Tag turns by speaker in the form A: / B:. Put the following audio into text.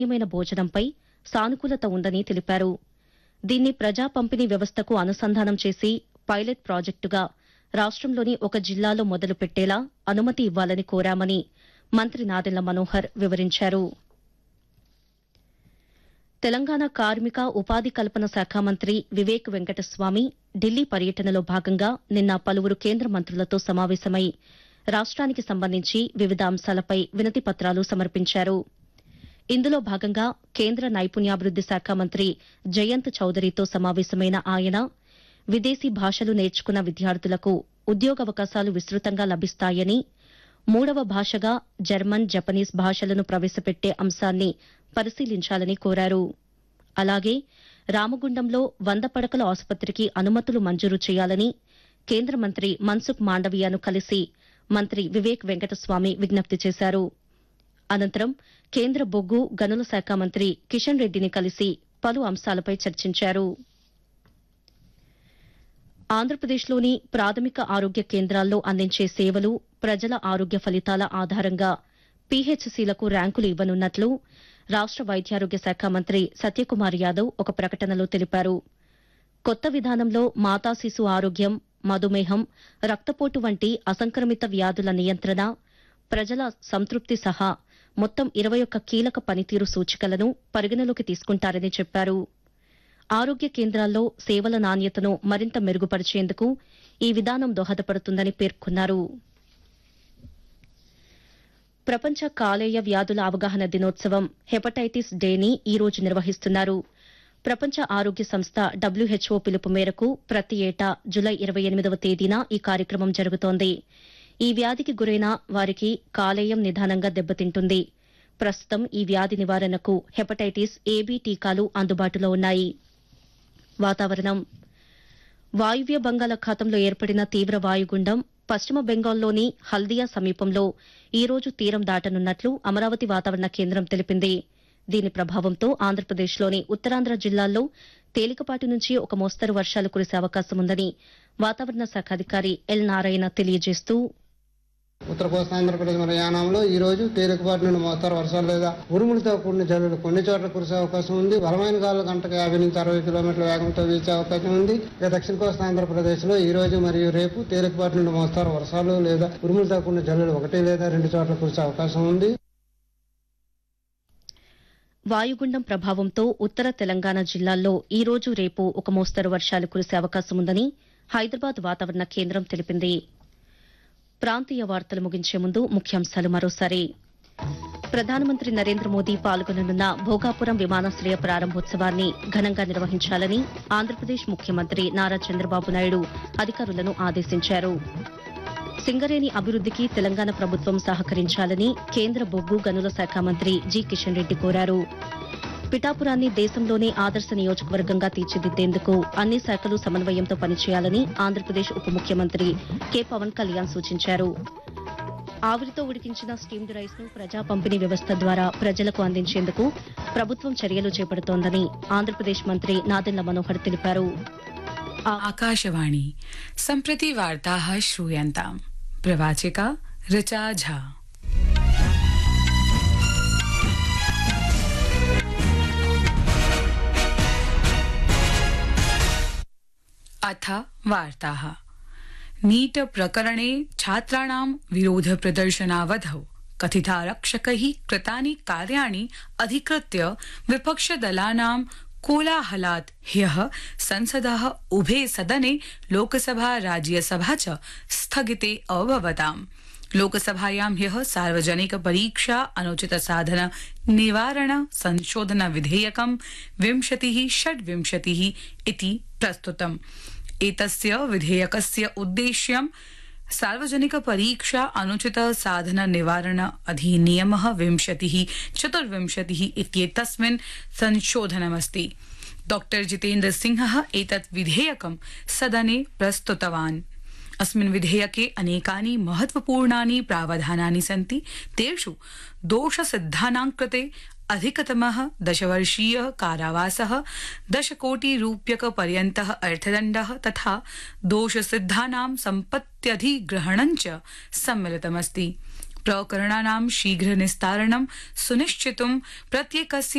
A: నాణ్యమైన భోజనంపై సానుకూలత ఉందని తెలిపారు దీన్ని ప్రజా పంపిణీ వ్యవస్థకు అనుసంధానం చేసి పైలట్ ప్రాజెక్టుగా రాష్టంలోని ఒక జిల్లాలో మొదలు పెట్టేలా అనుమతి ఇవ్వాలని కోరామని మంత్రి నాదెళ్ల మనోహర్ వివరించారు తెలంగాణ కార్మిక ఉపాధి కల్పన శాఖ మంత్రి వివేక్ వెంకటస్వామి ఢిల్లీ పర్యటనలో భాగంగా నిన్న పలువురు కేంద్ర మంత్రులతో సమావేశమై రాష్ట్రానికి సంబంధించి వివిధ అంశాలపై వినతి పత్రాలు సమర్పించారు ఇందులో భాగంగా కేంద్ర నైపుణ్యాభివృద్ది శాఖ మంత్రి జయంత్ చౌదరితో సమావేశమైన ఆయన విదేశీ భాషలు నేర్చుకున్న విద్యార్థులకు ఉద్యోగావకాశాలు విస్తృతంగా లభిస్తాయని మూడవ భాషగా జర్మన్ జపనీస్ భాషలను ప్రవేశపెట్టే అంశాన్ని పరిశీలించాలని కోరారు అలాగే రామగుండంలో వంద పడకల ఆసుపత్రికి అనుమతులు మంజూరు చేయాలని కేంద్ర మంత్రి మన్సుఖ్ మాండవీయను కలిసి మంత్రి వివేక్ వెంకటస్వామి విజ్ఞప్తి చేశారు అనంతరం కేంద్ర బొగ్గు గనుల శాఖ మంత్రి కిషన్ రెడ్డిని కలిసి పలు అంశాలపై చర్చించారు ఆంధ్రప్రదేశ్లోని ప్రాథమిక ఆరోగ్య కేంద్రాల్లో అందించే సేవలు ప్రజల ఆరోగ్య ఫలితాల ఆధారంగా పీహెచ్సీలకు ర్యాంకులు ఇవ్వనున్నట్లు రాష్ట వైద్యారోగ్య శాఖ మంత్రి సత్యకుమార్ యాదవ్ ఒక ప్రకటనలో తెలిపారు కొత్త విధానంలో మాతా శిశు ఆరోగ్యం మధుమేహం రక్తపోటు వంటి అసంక్రమిత వ్యాధుల నియంత్రణ ప్రజల సంతృప్తి సహా మొత్తం ఇరవై ఒక్క కీలక పనితీరు సూచికలను పరిగణలోకి తీసుకుంటారని చెప్పారు ఆరోగ్య కేంద్రాల్లో సేవల నాణ్యతను మరింత మెరుగుపరిచేందుకు ఈ విధానం దోహదపడుతుందని పేర్కొన్నారు ప్రపంచ కాలేయ వ్యాధుల అవగాహన దినోత్సవం హెపటైటిస్ డేని ఈ రోజు నిర్వహిస్తున్నారు ప్రపంచ ఆరోగ్య సంస్థ డబ్ల్యూహెచ్ఓ పిలుపు మేరకు ప్రతి ఏటా జులై ఇరవై ఎనిమిదవ తేదీన ఈ కార్యక్రమం జరుగుతోంది ఈ వ్యాధికి గురైన వారికి కాలేయం నిదానంగా దెబ్బతింటుంది ప్రస్తుతం ఈ వ్యాధి నివారణకు హెపటైటిస్ ఏబీ టీకాలు అందుబాటులో ఉన్నాయి వాతావరణం వాయువ్య బంగాళాఖాతంలో ఏర్పడిన తీవ్ర వాయుగుండం పశ్చిమ బెంగాల్లోని హల్దియా సమీపంలో ఈ రోజు తీరం దాటనున్నట్లు అమరావతి వాతావరణ కేంద్రం తెలిపింది దీని ప్రభావంతో ఆంధ్రప్రదేశ్లోని ఉత్తరాంధ్ర జిల్లాల్లో తేలికపాటి నుంచి ఒక మోస్తరు వర్షాలు కురిసే అవకాశం ఉందని వాతావరణ శాఖ అధికారి ఎల్ నారాయణ తెలియజేస్తూ
B: ఉత్తర కోస్తా ఆంధ్రప్రదేశ్ మరియు యానాంలో ఈ రోజు తేలికపాటి నుండి మోస్తారు వర్షాలు లేదా ఉరుములతో కూడిన జల్లులు కొన్ని చోట్ల కురిసే అవకాశం ఉంది బలమైన గాలు గంటకు యాభై నుంచి అరవై కిలోమీటర్ల వేగంతో వీచే అవకాశం ఉంది ఇక దక్షిణ కోస్తా ఆంధ్రప్రదేశ్ లో ఈ రోజు మరియు రేపు తేలికపాటి నుండి మోస్తారు వర్షాలు లేదా ఉరుములతో కూడిన జల్లులు ఒకటి లేదా రెండు చోట్ల కురిసే అవకాశం ఉంది
A: వాయుగుండం ప్రభావంతో ఉత్తర తెలంగాణ జిల్లాల్లో ఈ రోజు రేపు ఒక మోస్తరు వర్షాలు కురిసే అవకాశం ఉందని హైదరాబాద్ వాతావరణ కేంద్రం తెలిపింది ప్రాంతీయ వార్తలు ముగించే ముందు ముఖ్యాంశాలు మరోసారి ప్రధానమంత్రి నరేంద్ర మోదీ పాల్గొననున్న భోగాపురం విమానాశ్రయ ప్రారంభోత్సవాన్ని ఘనంగా నిర్వహించాలని ఆంధ్రప్రదేశ్ ముఖ్యమంత్రి నారా చంద్రబాబు నాయుడు అధికారులను ఆదేశించారు సింగరేణి అభివృద్దికి తెలంగాణ ప్రభుత్వం సహకరించాలని కేంద్ర బొగ్గు గనుల శాఖ మంత్రి జి కిషన్ రెడ్డి కోరారు పిఠాపురాన్ని దేశంలోనే ఆదర్శ నియోజకవర్గంగా తీర్చిదిద్దేందుకు అన్ని శాఖలు సమన్వయంతో పనిచేయాలని ఆంధ్రప్రదేశ్ ఉప ముఖ్యమంత్రి కె పవన్ కళ్యాణ్ సూచించారు ఆవిరితో ఉడికించిన స్టీమ్డ్ రైస్ ను ప్రజా పంపిణీ వ్యవస్థ ద్వారా ప్రజలకు అందించేందుకు ప్రభుత్వం చర్యలు చేపడుతోందని ఆంధ్రప్రదేశ్ మంత్రి నాదెళ్ల మనోహర్ తెలిపారు
C: आकाशवाणी सम्प्रति वार्ताः श्रूयन्ताम् प्रवाचिका ऋचा झा अथ वार्ताः नीट प्रकरणे छात्राणां विरोध प्रदर्शनावधौ कथितारक्षकै कृतानि कार्याणि अधिकृत्य विपक्षदलानां कोलाहलात् ह्यः संसदः उभे सदने लोकसभा राज्यसभा च स्थगिते अभवताम् लोकसभायां ह्यः सार्वजनिक परीक्षा अनुचित साधन निवारण संशोधन विधेयकं विंशतिः षड्विंशतिः इति प्रस्तुतम् एतस्य विधेयकस्य उद्देश्यं सार्वजनिक परीक्षा अनुचित साधन निवारण अधिनियमः विंशतिः चतुर्विंशतिः इत्येतस्मिन् संशोधनमस्ति डॉक्टर जितेन्द्र सिंहः एतत् विधेयकं सदने प्रस्तुतवान् अस्मिन् विधेयके अनेकानि महत्वपूर्णानि प्रावधानानि सन्ति तेषु दोषसिद्धानां कृते अधिकतमः दशवर्षीय कारावासः दशकोटि रूप्यक पर्यन्तः अर्थदण्डः तथा दोषसिद्धानां सम्पत्त्यधिग्रहणं च सम्मिलितमस्ति प्रकरणानां शीघ्र निस्तारणं सुनिश्चितुं प्रत्येकस्य